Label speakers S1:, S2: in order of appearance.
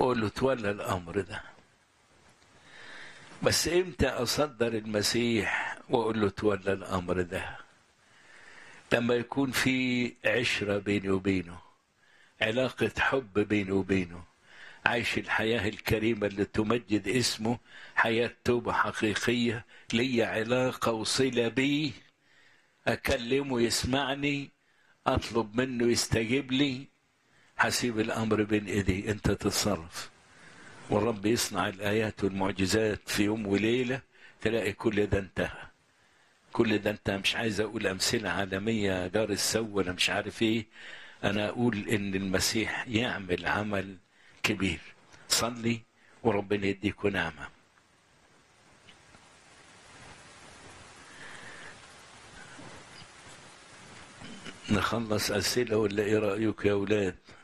S1: وأقول له تولى الأمر ده بس إمتى أصدر المسيح وأقول له تولى الأمر ده لما يكون في عشرة بيني وبينه علاقة حب بيني وبينه عايش الحياة الكريمة اللي تمجد اسمه حياة توبة حقيقية لي علاقة وصلة بيه أكلمه يسمعني أطلب منه يستجيب لي هسيب الأمر بين إيدي أنت تتصرف والرب يصنع الآيات والمعجزات في يوم وليلة تلاقي كل ده انتهى كل ده انت مش عايز اقول امثله عالميه دار السو انا مش عارف ايه انا اقول ان المسيح يعمل عمل كبير صلي وربنا يديك نعمه نخلص اسئله ولا ايه رايك يا اولاد